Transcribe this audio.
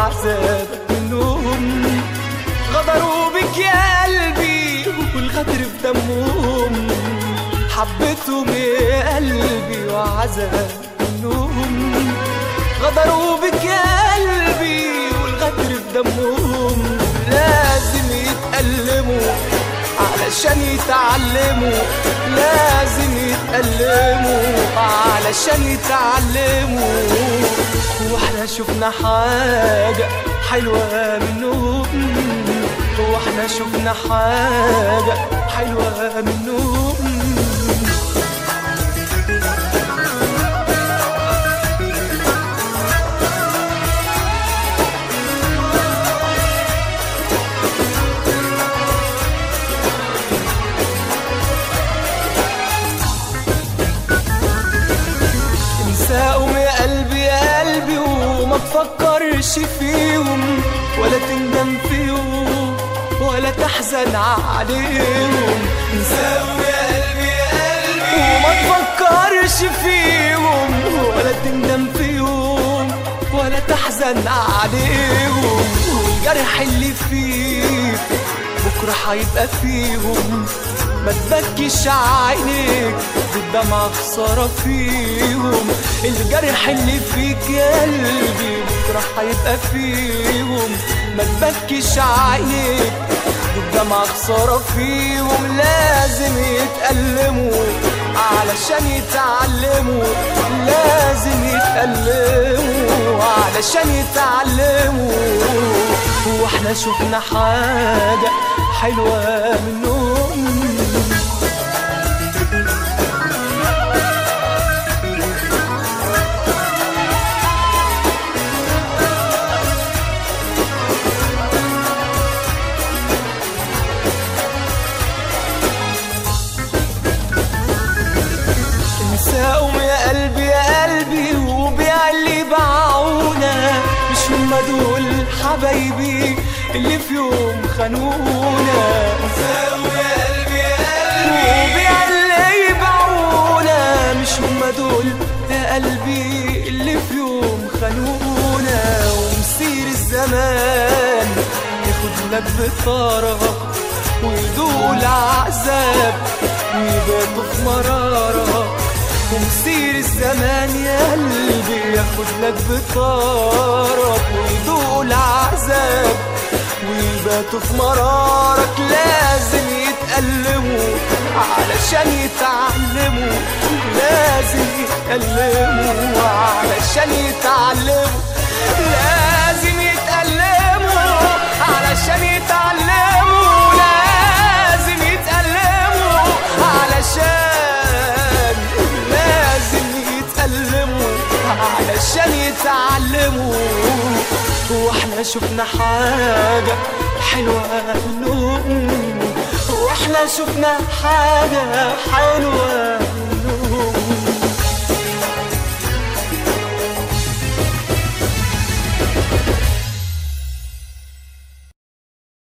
وعذابك منهم غدروا بك يا قلبي والغدر في دمهم حبيتهم يا قلبي وعذابك منهم غدروا بك يا قلبي والغدر في دمهم لازم يتألموا علشان يتعلموا لازم يتألموا علشان يتعلموا واحنا شفنا حاجة حلوة منهم واحنا شفنا حاجة حلوة منهم انساهم يا قلبي يا قلبي وما تفكرش فيهم ولا تندم فيهم ولا تحزن عليهم انساهم يا قلبي يا قلبي وما تفكرش فيهم ولا تندم فيهم ولا تحزن عليهم والجرح اللي فيك بكره هيبقى فيهم ما تبكيش عينيك بالدمعة خسارة فيهم الجرح اللي فيك يا قلبي بكرة هيبقى فيهم ما تبكيش عينيك بالدمعة خسارة فيهم لازم يتألموا علشان يتعلموا لازم يتألموا علشان يتعلموا واحنا شفنا حاجة حلوة منهم انساهم يا قلبي يا قلبي وبيع اللي باعونا مش هما دول حبايبي اللي في يوم خانونا انساهم يا قلبي يا قلبي وبيع اللي باعونا مش هما دول يا قلبي اللي في يوم خانونا ومسير الزمان ياخد لك بطارة ويدوق العذاب ويباتوا في مرارة ومسير الزمان يا قلبي ياخد لك بطارك ويدوق العذاب ويباتوا في مرارك لازم يتألموا علشان يتعلموا لازم يتألموا علشان يتعلموا لازم يتألموا علشان يتعلموا لازم يتألموا علشان لازم يتألموا علشان يتعلموا واحنا شفنا حاجة حلوة منهم واحنا شفنا حاجة حلوة